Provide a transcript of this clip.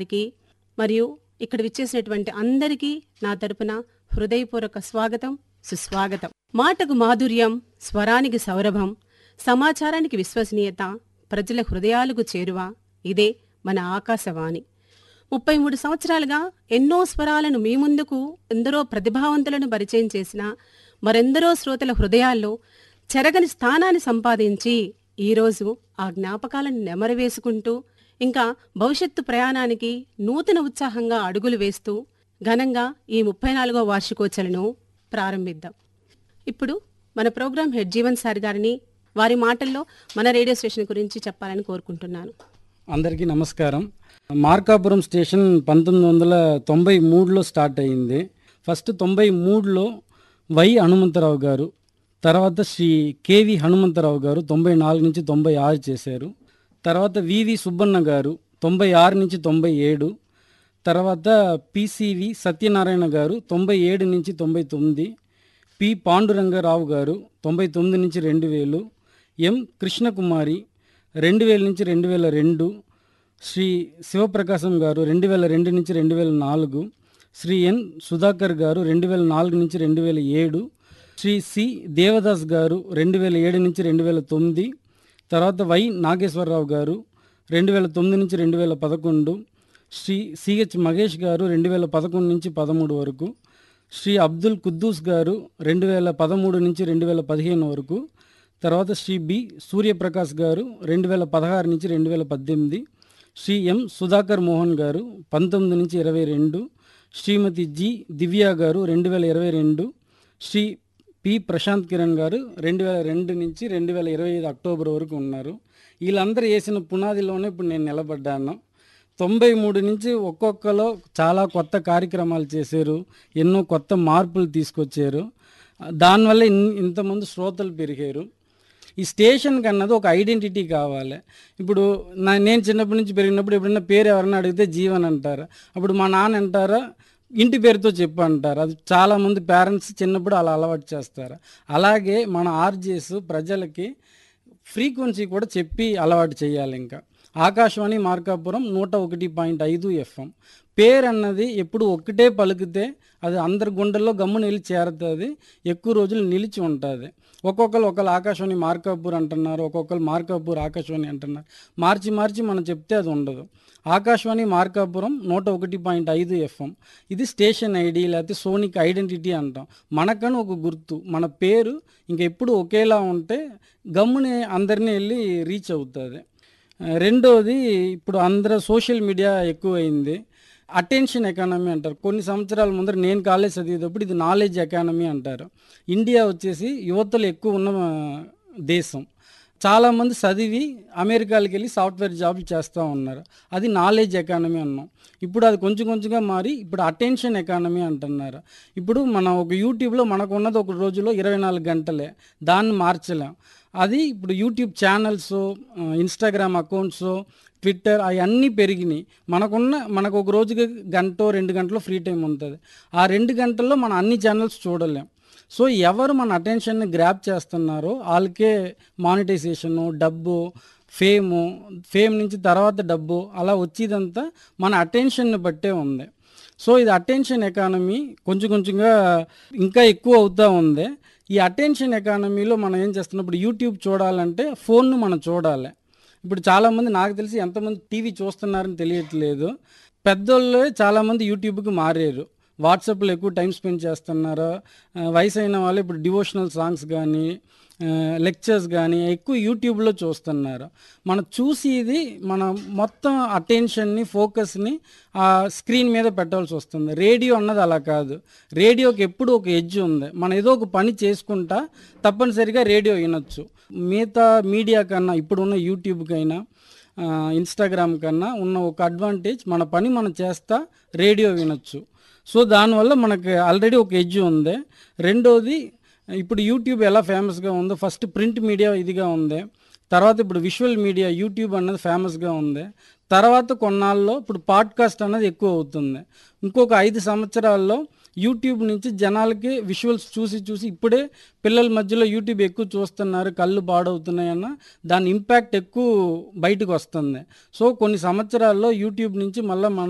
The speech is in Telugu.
గారికి మరియు ఇక్కడ విచ్చేసినటువంటి అందరికీ నా తరపున హృదయపూర్వక స్వాగతం సుస్వాగతం మాటకు మాధుర్యం స్వరానికి సౌరభం సమాచారానికి విశ్వసనీయత ప్రజల హృదయాలకు చేరువ ఇదే మన ఆకాశవాణి ముప్పై మూడు సంవత్సరాలుగా ఎన్నో స్వరాలను మీ ముందుకు ఎందరో ప్రతిభావంతులను పరిచయం చేసిన మరెందరో శ్రోతల హృదయాల్లో చెరగని స్థానాన్ని సంపాదించి ఈరోజు ఆ జ్ఞాపకాలను నెమరవేసుకుంటూ ఇంకా భవిష్యత్తు ప్రయాణానికి నూతన ఉత్సాహంగా అడుగులు వేస్తూ ఘనంగా ఈ ముప్పై నాలుగో వార్షికోత్సలను ప్రారంభిద్దాం ఇప్పుడు మన ప్రోగ్రాం హెడ్ జీవన్ సార్ గారిని వారి మాటల్లో మన రేడియో స్టేషన్ గురించి చెప్పాలని కోరుకుంటున్నాను అందరికీ నమస్కారం మార్కాపురం స్టేషన్ పంతొమ్మిది వందల తొంభై మూడులో స్టార్ట్ అయింది ఫస్ట్ తొంభై మూడులో వై హనుమంతరావు గారు తర్వాత శ్రీ కేవి హనుమంతరావు గారు తొంభై నాలుగు నుంచి తొంభై ఆరు చేశారు తర్వాత వివి సుబ్బన్న గారు తొంభై ఆరు నుంచి తొంభై ఏడు తర్వాత పిసివి సత్యనారాయణ గారు తొంభై ఏడు నుంచి తొంభై తొమ్మిది పి పాండురంగారావు గారు తొంభై తొమ్మిది నుంచి రెండు వేలు ఎం కృష్ణకుమారి రెండు వేల నుంచి రెండు వేల రెండు శ్రీ శివప్రకాశం గారు రెండు వేల రెండు నుంచి రెండు వేల నాలుగు శ్రీ ఎన్ సుధాకర్ గారు రెండు వేల నాలుగు నుంచి రెండు వేల ఏడు శ్రీ సి దేవదాస్ గారు రెండు వేల ఏడు నుంచి రెండు వేల తొమ్మిది తర్వాత వై నాగేశ్వరరావు గారు రెండు వేల తొమ్మిది నుంచి రెండు వేల పదకొండు శ్రీ సిహెచ్ మహేష్ గారు రెండు వేల పదకొండు నుంచి పదమూడు వరకు శ్రీ అబ్దుల్ కుద్దూస్ గారు రెండు వేల పదమూడు నుంచి రెండు వేల పదిహేను వరకు తర్వాత శ్రీ బి సూర్యప్రకాష్ గారు రెండు వేల పదహారు నుంచి రెండు వేల పద్దెనిమిది శ్రీ ఎం సుధాకర్ మోహన్ గారు పంతొమ్మిది నుంచి ఇరవై రెండు శ్రీమతి జి దివ్య గారు రెండు వేల ఇరవై రెండు శ్రీ పి ప్రశాంత్ కిరణ్ గారు రెండు వేల రెండు నుంచి రెండు వేల ఇరవై ఐదు అక్టోబర్ వరకు ఉన్నారు వీళ్ళందరూ వేసిన పునాదిలోనే ఇప్పుడు నేను నిలబడ్డాను తొంభై మూడు నుంచి ఒక్కొక్కలో చాలా కొత్త కార్యక్రమాలు చేశారు ఎన్నో కొత్త మార్పులు తీసుకొచ్చారు దానివల్ల ఇన్ ఇంతమంది శ్రోతలు పెరిగారు ఈ స్టేషన్కి అన్నది ఒక ఐడెంటిటీ కావాలి ఇప్పుడు నా నేను చిన్నప్పటి నుంచి పెరిగినప్పుడు ఎప్పుడైనా పేరు ఎవరైనా అడిగితే జీవన్ అంటారు అప్పుడు మా నాన్న అంటారా ఇంటి పేరుతో చెప్పు అంటారు అది చాలామంది పేరెంట్స్ చిన్నప్పుడు అలా అలవాటు చేస్తారు అలాగే మన ఆర్జేస్ ప్రజలకి ఫ్రీక్వెన్సీ కూడా చెప్పి అలవాటు చేయాలి ఇంకా ఆకాశవాణి మార్కాపురం నూట ఒకటి పాయింట్ ఐదు ఎఫ్ఎం పేరు అన్నది ఎప్పుడు ఒక్కటే పలికితే అది అందరి గుండెల్లో గమ్మున వెళ్ళి చేరుతుంది ఎక్కువ రోజులు నిలిచి ఉంటుంది ఒక్కొక్కరు ఒకళ్ళు ఆకాశవాణి మార్కాపూర్ అంటున్నారు ఒక్కొక్కరు మార్కాపూర్ ఆకాశవాణి అంటున్నారు మార్చి మార్చి మనం చెప్తే అది ఉండదు ఆకాశవాణి మార్కాపురం నూట ఒకటి పాయింట్ ఐదు ఎఫ్ఎం ఇది స్టేషన్ ఐడి లేకపోతే సోనిక్ ఐడెంటిటీ అంటాం మనకని ఒక గుర్తు మన పేరు ఇంకెప్పుడు ఒకేలా ఉంటే గమ్ముని అందరినీ వెళ్ళి రీచ్ అవుతుంది రెండోది ఇప్పుడు అందరూ సోషల్ మీడియా ఎక్కువైంది అటెన్షన్ ఎకానమీ అంటారు కొన్ని సంవత్సరాల ముందర నేను కాలేజ్ చదివేటప్పుడు ఇది నాలెడ్జ్ ఎకానమీ అంటారు ఇండియా వచ్చేసి యువతలు ఎక్కువ ఉన్న ఆ, దేశం చాలామంది చదివి అమెరికాకి వెళ్ళి సాఫ్ట్వేర్ జాబ్లు చేస్తూ ఉన్నారు అది నాలెడ్జ్ ఎకానమీ అన్నాం ఇప్పుడు అది కొంచెం కొంచెంగా మారి ఇప్పుడు అటెన్షన్ ఎకానమీ అంటున్నారు ఇప్పుడు మనం ఒక యూట్యూబ్లో మనకు ఉన్నది ఒక రోజులో ఇరవై నాలుగు గంటలే దాన్ని మార్చలేం అది ఇప్పుడు YouTube channels Instagram accounts Twitter అవన్నీ పెరిగినాయి మనకున్న మనకు ఒక రోజుకి గంట రెండు గంటలు ఫ్రీ టైం ఉంటుంది ఆ రెండు గంటల్లో మనం అన్ని ఛానల్స్ చూడలేం సో ఎవరు మన అటెన్షన్ని గ్రాప్ చేస్తున్నారో వాళ్ళకే మానిటైజేషను డబ్బు ఫేము ఫేమ్ నుంచి తర్వాత డబ్బు అలా వచ్చేదంతా మన అటెన్షన్ని బట్టే ఉంది సో ఇది అటెన్షన్ ఎకానమీ కొంచెం కొంచెంగా ఇంకా ఎక్కువ అవుతూ ఉంది ఈ అటెన్షన్ ఎకానమీలో మనం ఏం చేస్తున్నాం ఇప్పుడు యూట్యూబ్ చూడాలంటే ఫోన్ను మనం చూడాలి ఇప్పుడు చాలామంది నాకు తెలిసి ఎంతమంది టీవీ చూస్తున్నారని తెలియట్లేదు పెద్దోళ్ళే చాలామంది యూట్యూబ్కి మారారు వాట్సాప్లో ఎక్కువ టైం స్పెండ్ చేస్తున్నారు ఆ, వయసు అయిన వాళ్ళు ఇప్పుడు డివోషనల్ సాంగ్స్ కానీ లెక్చర్స్ కానీ ఎక్కువ యూట్యూబ్లో చూస్తున్నారు మనం చూసి ఇది మన మొత్తం అటెన్షన్ని ఫోకస్ని ఆ స్క్రీన్ మీద పెట్టాల్సి వస్తుంది రేడియో అన్నది అలా కాదు రేడియోకి ఎప్పుడు ఒక ఎడ్జ్ ఉంది మనం ఏదో ఒక పని చేసుకుంటా తప్పనిసరిగా రేడియో వినొచ్చు మిగతా మీడియా కన్నా ఇప్పుడున్న యూట్యూబ్కైనా ఆ, ఇన్స్టాగ్రామ్ కన్నా ఉన్న ఒక అడ్వాంటేజ్ మన పని మనం చేస్తా రేడియో వినొచ్చు సో దానివల్ల మనకి ఆల్రెడీ ఒక ఎడ్జ్ ఉంది రెండోది ఇప్పుడు యూట్యూబ్ ఎలా ఫేమస్గా ఉందో ఫస్ట్ ప్రింట్ మీడియా ఇదిగా ఉంది తర్వాత ఇప్పుడు విజువల్ మీడియా యూట్యూబ్ అన్నది ఫేమస్గా ఉంది తర్వాత కొన్నాళ్ళలో ఇప్పుడు పాడ్కాస్ట్ అన్నది ఎక్కువ అవుతుంది ఇంకొక ఐదు సంవత్సరాల్లో యూట్యూబ్ నుంచి జనాలకి విజువల్స్ చూసి చూసి ఇప్పుడే పిల్లల మధ్యలో యూట్యూబ్ ఎక్కువ చూస్తున్నారు కళ్ళు పాడవుతున్నాయన్న దాని ఇంపాక్ట్ ఎక్కువ బయటకు వస్తుంది సో కొన్ని సంవత్సరాల్లో యూట్యూబ్ నుంచి మళ్ళీ మనం